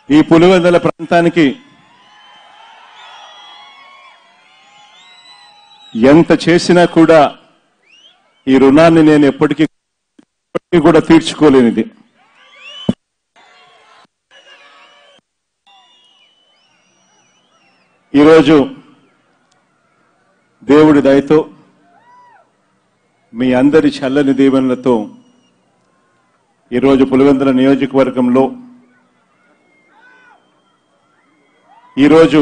ఈ పులివెందల ప్రాంతానికి ఎంత చేసినా కూడా ఈ రుణాన్ని నేను ఎప్పటికీ ఎప్పటికీ కూడా తీర్చుకోలేనిది ఈరోజు దేవుడి దయతో మీ అందరి చల్లని దీవెనలతో ఈరోజు పులివెందుల నియోజకవర్గంలో ఈరోజు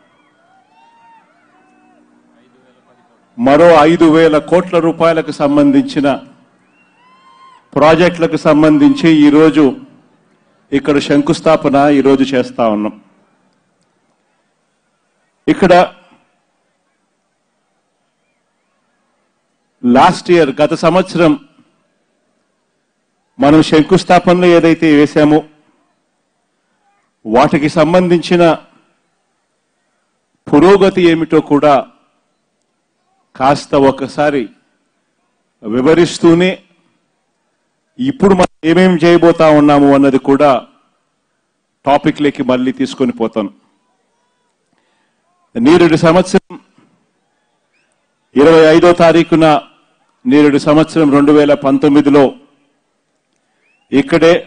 మరో ఐదు వేల కోట్ల రూపాయలకు సంబంధించిన ప్రాజెక్టులకు సంబంధించి ఈరోజు ఇక్కడ శంకుస్థాపన ఈరోజు చేస్తా ఉన్నాం ఇక్కడ లాస్ట్ ఇయర్ గత సంవత్సరం మనం శంకుస్థాపనలో ఏదైతే వేశామో వాటికి సంబంధించిన పురోగతి ఏమిటో కూడా కాస్త ఒకసారి వివరిస్తూనే ఇప్పుడు మనం ఏమేమి చేయబోతా ఉన్నాము అన్నది కూడా టాపిక్లోకి మళ్ళీ తీసుకొని పోతాను నీరుడి సంవత్సరం ఇరవై ఐదో తారీఖున నీరుడి సంవత్సరం రెండు వేల పంతొమ్మిదిలో ఇక్కడే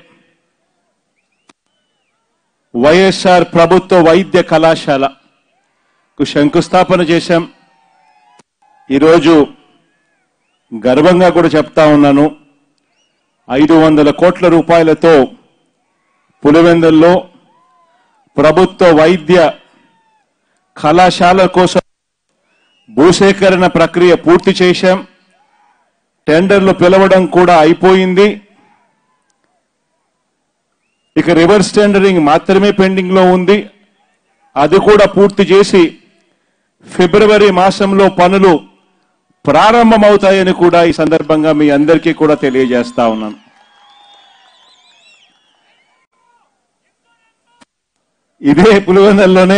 వైఎస్ఆర్ ప్రభుత్వ వైద్య కళాశాలకు శంకుస్థాపన చేశాం ఈరోజు గర్వంగా కూడా చెప్తా ఉన్నాను ఐదు వందల కోట్ల రూపాయలతో పులివెందుల్లో ప్రభుత్వ వైద్య కళాశాల కోసం భూసేకరణ ప్రక్రియ పూర్తి చేశాం టెండర్లు పిలవడం కూడా అయిపోయింది ఇక రివర్స్ టెండరింగ్ మాత్రమే పెండింగ్ లో ఉంది అది కూడా పూర్తి చేసి ఫిబ్రవరి మాసంలో పనులు ప్రారంభమవుతాయని కూడా ఈ సందర్భంగా మీ అందరికీ కూడా తెలియజేస్తా ఉన్నాను ఇదే పులివెందల్లోనే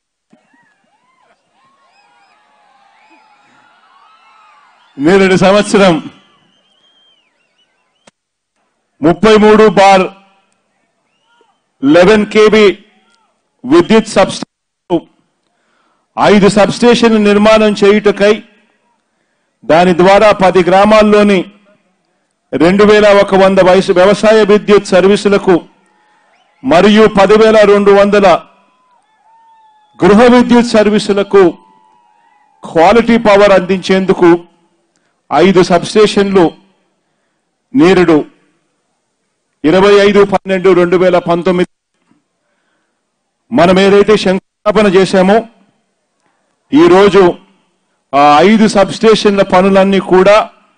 నేరేడు సంవత్సరం ముప్పై మూడు బార్ లెవెన్ కేబీ విద్యుత్ సబ్స్టేషన్ ఐదు సబ్స్టేషన్ నిర్మాణం చేయుటకై దాని ద్వారా పది గ్రామాల్లోని రెండు వేల ఒక వంద వయసు వ్యవసాయ విద్యుత్ సర్వీసులకు మరియు పదివేల రెండు వందల గృహ విద్యుత్ సర్వీసులకు క్వాలిటీ పవర్ అందించేందుకు ఐదు సబ్స్టేషన్లు నేరుడు ఇరవై ఐదు పన్నెండు రెండు వేల పంతొమ్మిది మనం ఏదైతే శంకుస్థాపన చేశామో ఈరోజు ఆ ఐదు సబ్స్టేషన్ల పనులన్నీ కూడా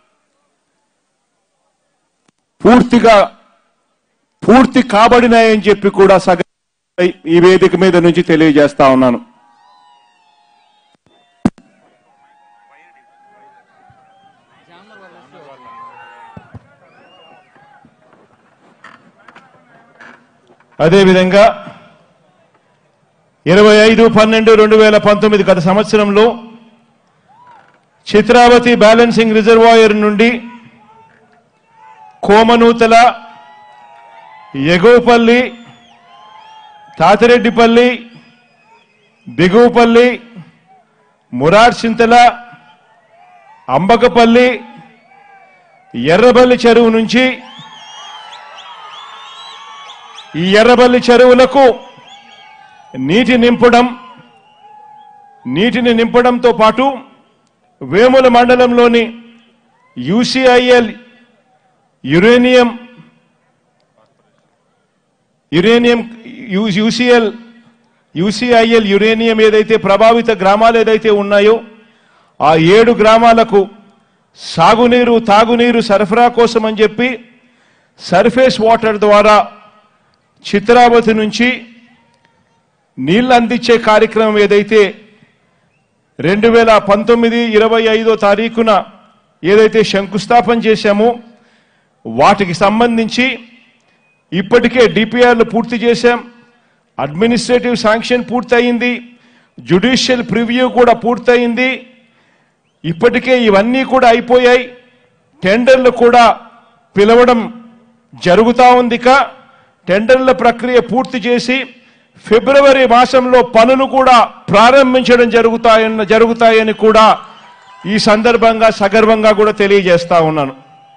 పూర్తిగా పూర్తి కాబడినాయని చెప్పి కూడా సగ ఈ వేదిక మీద నుంచి తెలియజేస్తా ఉన్నాను అదేవిధంగా ఇరవై ఐదు పన్నెండు రెండు వేల పంతొమ్మిది గత సంవత్సరంలో చిత్రావతి బ్యాలెన్సింగ్ రిజర్వాయర్ నుండి కోమనూతల ఎగువపల్లి తాతిరెడ్డిపల్లి దిగువపల్లి మురార్చింతల అంబకపల్లి ఎర్రబల్లి చెరువు నుంచి ఈ ఎర్రబల్లి చెరువులకు నీటి నింపడం నీటిని నింపడంతో పాటు వేముల మండలంలోని UCIL uranium uranium UCL UCIL uranium ఏదైతే ప్రభావిత గ్రామాలు ఏదైతే ఉన్నాయో ఆ ఏడు గ్రామాలకు సాగునీరు తాగునీరు సరఫరా కోసం అని చెప్పి సర్ఫేస్ వాటర్ ద్వారా చిత్రావతి నుంచి నీళ్లు అందించే కార్యక్రమం ఏదైతే రెండు వేల పంతొమ్మిది ఇరవై ఐదో తారీఖున ఏదైతే శంకుస్థాపన చేశామో వాటికి సంబంధించి ఇప్పటికే డిపిఆర్లు పూర్తి చేశాం అడ్మినిస్ట్రేటివ్ శాంక్షన్ పూర్తయింది జుడిషియల్ ప్రివ్యూ కూడా పూర్తయింది ఇప్పటికే ఇవన్నీ కూడా అయిపోయాయి టెండర్లు కూడా పిలవడం జరుగుతా ఉంది ఇక టెండర్ల ప్రక్రియ పూర్తి చేసి ఫిబ్రవరి మాసంలో పనులు కూడా ప్రారంభించడం జరుగుతాయన్న జరుగుతాయని కూడా ఈ సందర్భంగా సగర్వంగా కూడా తెలియజేస్తా ఉన్నాను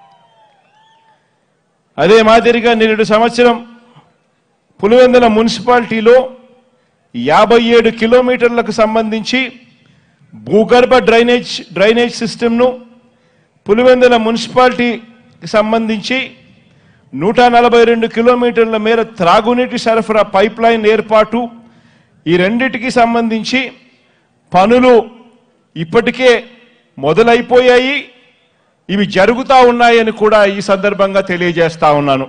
అదే మాదిరిగా నిన్నటి సంవత్సరం పులివెందుల మున్సిపాలిటీలో యాభై ఏడు కిలోమీటర్లకు సంబంధించి భూగర్భ డ్రైనేజ్ డ్రైనేజ్ సిస్టమ్ను పులివెందుల మున్సిపాలిటీకి సంబంధించి నూట నలభై రెండు కిలోమీటర్ల మేర త్రాగునీటి సరఫరా పైప్ లైన్ ఏర్పాటు ఈ రెండిటికి సంబంధించి పనులు ఇప్పటికే మొదలైపోయాయి ఇవి జరుగుతూ ఉన్నాయని కూడా ఈ సందర్భంగా తెలియజేస్తా ఉన్నాను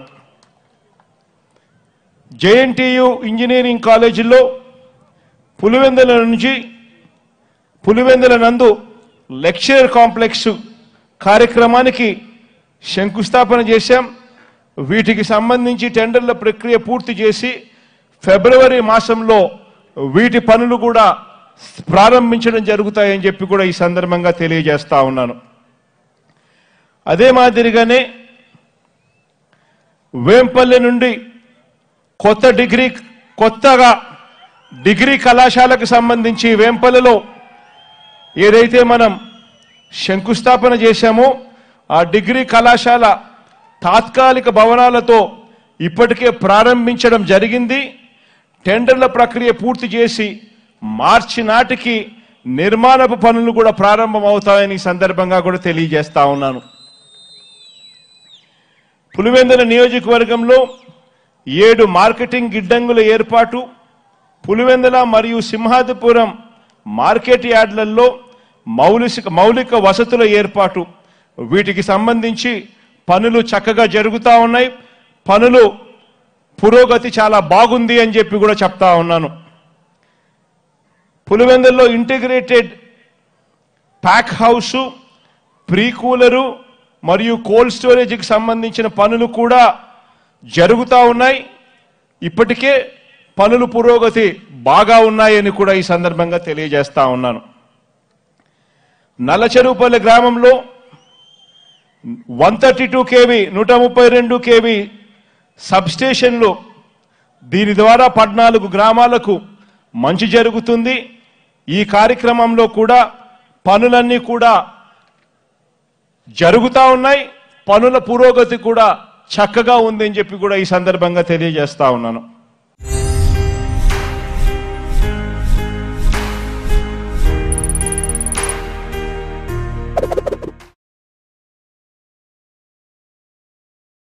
జేఎన్టీయు ఇంజనీరింగ్ కాలేజీలో పులివెందుల నుంచి పులివెందుల నందు లెక్చరర్ కాంప్లెక్స్ కార్యక్రమానికి శంకుస్థాపన చేశాం వీటికి సంబంధించి టెండర్ల ప్రక్రియ పూర్తి చేసి ఫిబ్రవరి మాసంలో వీటి పనులు కూడా ప్రారంభించడం జరుగుతాయని చెప్పి కూడా ఈ సందర్భంగా తెలియజేస్తా ఉన్నాను అదే మాదిరిగానే వేంపల్లి నుండి కొత్త డిగ్రీ కొత్తగా డిగ్రీ కళాశాలకు సంబంధించి వేంపల్లిలో ఏదైతే మనం శంకుస్థాపన చేశామో ఆ డిగ్రీ కళాశాల తాత్కాలిక భవనాలతో ఇప్పటికే ప్రారంభించడం జరిగింది టెండర్ల ప్రక్రియ పూర్తి చేసి మార్చి నాటికి నిర్మాణపు పనులు కూడా ప్రారంభమవుతాయని ఈ సందర్భంగా కూడా తెలియజేస్తా ఉన్నాను పులివెందుల నియోజకవర్గంలో ఏడు మార్కెటింగ్ గిడ్డంగుల ఏర్పాటు పులివెందుల మరియు సింహాదిపురం మార్కెట్ యార్డులలో మౌలిక మౌలిక వసతుల ఏర్పాటు వీటికి సంబంధించి పనులు చక్కగా జరుగుతూ ఉన్నాయి పనులు పురోగతి చాలా బాగుంది అని చెప్పి కూడా చెప్తా ఉన్నాను పులివెందుల్లో integrated pack house pre cooler మరియు కోల్డ్ స్టోరేజ్కి సంబంధించిన పనులు కూడా జరుగుతూ ఉన్నాయి ఇప్పటికే పనులు పురోగతి బాగా ఉన్నాయని కూడా ఈ సందర్భంగా తెలియజేస్తా ఉన్నాను నల్లచెరువుపల్లి గ్రామంలో వన్ థర్టీ టూ కేవీ నూట ముప్పై రెండు కేవీ సబ్స్టేషన్లు దీని ద్వారా పద్నాలుగు గ్రామాలకు మంచి జరుగుతుంది ఈ కార్యక్రమంలో కూడా పనులన్నీ కూడా జరుగుతూ ఉన్నాయి పనుల పురోగతి కూడా చక్కగా ఉందని చెప్పి కూడా ఈ సందర్భంగా తెలియజేస్తా ఉన్నాను